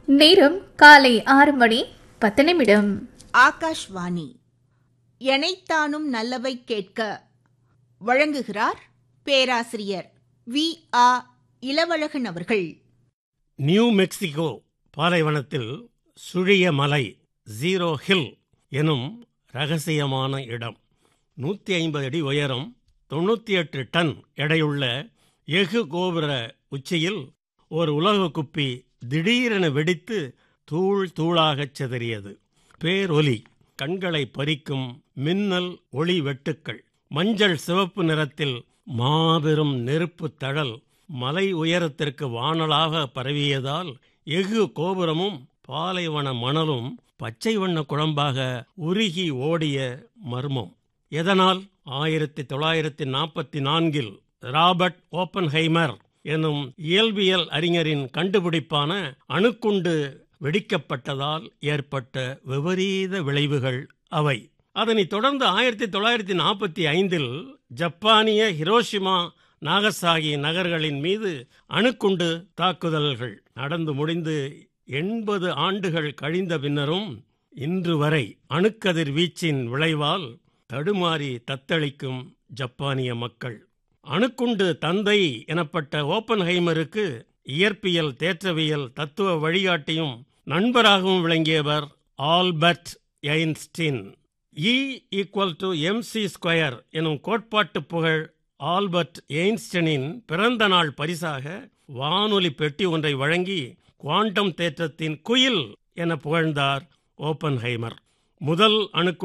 நேரம் காலை ஆறு மணி பத்து நிமிடம் ஆகாஷ்வாணி எனைத்தானும் நல்லவை கேட்க வழங்குகிறார் பேராசிரியர் வி ஆ இளவழகன் அவர்கள் நியூ மெக்சிகோ பாலைவனத்தில் சுழிய மலை ஜீரோ ஹில் எனும் ரகசியமான இடம் நூற்றி ஐம்பது அடி உயரம் தொண்ணூற்றி எட்டு டன் எடையுள்ள எஃகு கோபுர உச்சியில் ஒரு உலக குப்பி திடீரென வெடித்து தூள் தூளாகச் சிதறியது பேரொலி கண்களை பறிக்கும் மின்னல் ஒளி வெட்டுக்கள் மஞ்சள் சிவப்பு நிறத்தில் மாபெரும் நெருப்பு தழல் மலை உயரத்திற்கு வானலாக பரவியதால் எஃகு கோபுரமும் பாலைவன மணலும் பச்சை வண்ண குழம்பாக உருகி ஓடிய மர்மம் எதனால் ஆயிரத்தி தொள்ளாயிரத்தி நாற்பத்தி நான்கில் ராபர்ட் ஓப்பன்ஹைமர் எனும் இயல்பியல் அறிஞரின் கண்டுபிடிப்பான அணுக்குண்டு வெடிக்கப்பட்டதால் ஏற்பட்ட விபரீத விளைவுகள் அவை அதனைத் தொடர்ந்து ஆயிரத்தி தொள்ளாயிரத்தி நாற்பத்தி ஐந்தில் ஜப்பானிய ஹிரோஷிமா நாகசாகி நகர்களின் மீது அணுக்குண்டு தாக்குதல்கள் நடந்து முடிந்து எண்பது ஆண்டுகள் கழிந்த பின்னரும் இன்று வரை அணுக்கதிர் வீச்சின் விளைவால் தடுமாறி தத்தளிக்கும் ஜப்பானிய மக்கள் அணுக்குண்டு தந்தை எனப்பட்ட ஓப்பன்ஹைமருக்கு இயற்பியல் தேற்றவியல் தத்துவ வழிகாட்டியும் நண்பராகவும் விளங்கியவர் Albert Einstein E equal to M C square எனும் கோட்பாட்டு புகழ் ஆல்பர்ட் எயின்ஸ்டனின் பிறந்த நாள் பரிசாக வானொலி பெட்டி ஒன்றை வழங்கி குவாண்டம் தேற்றத்தின் குயில் என புகழ்ந்தார் ஓப்பன்ஹைமர் முதல் அணுக்கு